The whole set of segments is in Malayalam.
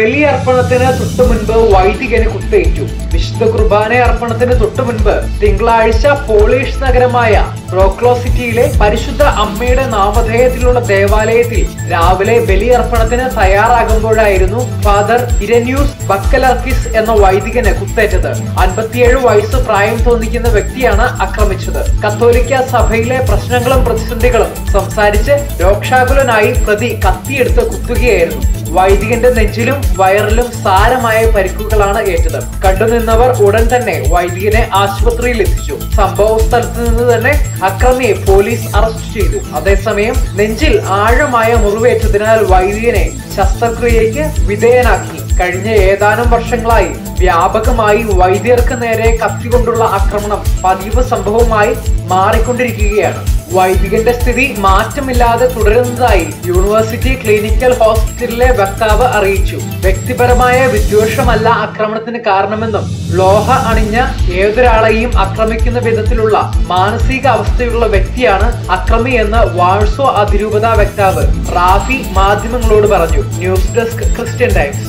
ബലിയർപ്പണത്തിന് തൊട്ടു മുൻപ് വൈദികന് കുത്തേറ്റു വിശുദ്ധ കുർബാന അർപ്പണത്തിന് തൊട്ടു മുൻപ് തിങ്കളാഴ്ച പോളിഷ് നഗരമായ റോക്ലോ സിറ്റിയിലെ പരിശുദ്ധ അമ്മയുടെ നാമധേയത്തിലുള്ള ദേവാലയത്തിൽ രാവിലെ ബലിയർപ്പണത്തിന് തയ്യാറാകുമ്പോഴായിരുന്നു ഫാദർ ഇരന്യൂസ് ബക്കലർക്കിസ് എന്ന വൈദികന് കുത്തേറ്റത് അൻപത്തിയേഴ് വയസ്സ് പ്രായം തോന്നിക്കുന്ന വ്യക്തിയാണ് ആക്രമിച്ചത് കത്തോലിക്ക സഭയിലെ പ്രശ്നങ്ങളും പ്രതിസന്ധികളും സംസാരിച്ച് രോക്ഷാകുലനായി പ്രതി കത്തിയെടുത്ത് കുത്തുകയായിരുന്നു വൈദികന്റെ നെഞ്ചിലും വയറിലും സാരമായ പരിക്കുകളാണ് ഏറ്റത് കണ്ടുനിന്നവർ ഉടൻ തന്നെ വൈദികനെ ആശുപത്രിയിൽ എത്തിച്ചു സംഭവ സ്ഥലത്ത് നിന്ന് തന്നെ അക്രമിയെ പോലീസ് അറസ്റ്റ് ചെയ്തു അതേസമയം നെഞ്ചിൽ ആഴമായ മുറിവേറ്റതിനാൽ വൈദികനെ ശസ്ത്രക്രിയയ്ക്ക് വിധേയനാക്കി കഴിഞ്ഞ ഏതാനും വർഷങ്ങളായി വ്യാപകമായി വൈദ്യർക്ക് നേരെ കത്തികൊണ്ടുള്ള ആക്രമണം പതിവ് സംഭവമായി മാറിക്കൊണ്ടിരിക്കുകയാണ് വൈദികന്റെ സ്ഥിതി മാറ്റമില്ലാതെ തുടരുന്നതായി യൂണിവേഴ്സിറ്റി ക്ലിനിക്കൽ ഹോസ്പിറ്റലിലെ വക്താവ് അറിയിച്ചു വ്യക്തിപരമായ വിദ്വേഷമല്ല ആക്രമണത്തിന് കാരണമെന്നും ലോഹ അണിഞ്ഞ ഏതൊരാളെയും ആക്രമിക്കുന്ന വിധത്തിലുള്ള മാനസിക അവസ്ഥയുള്ള വ്യക്തിയാണ് അക്രമി എന്ന് വാഴ്സോ അതിരൂപത വക്താവ് റാഫി മാധ്യമങ്ങളോട് പറഞ്ഞു news desk Christian Times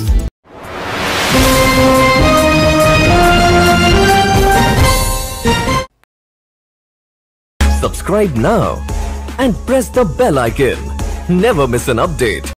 Subscribe now and press the bell icon. Never miss an update.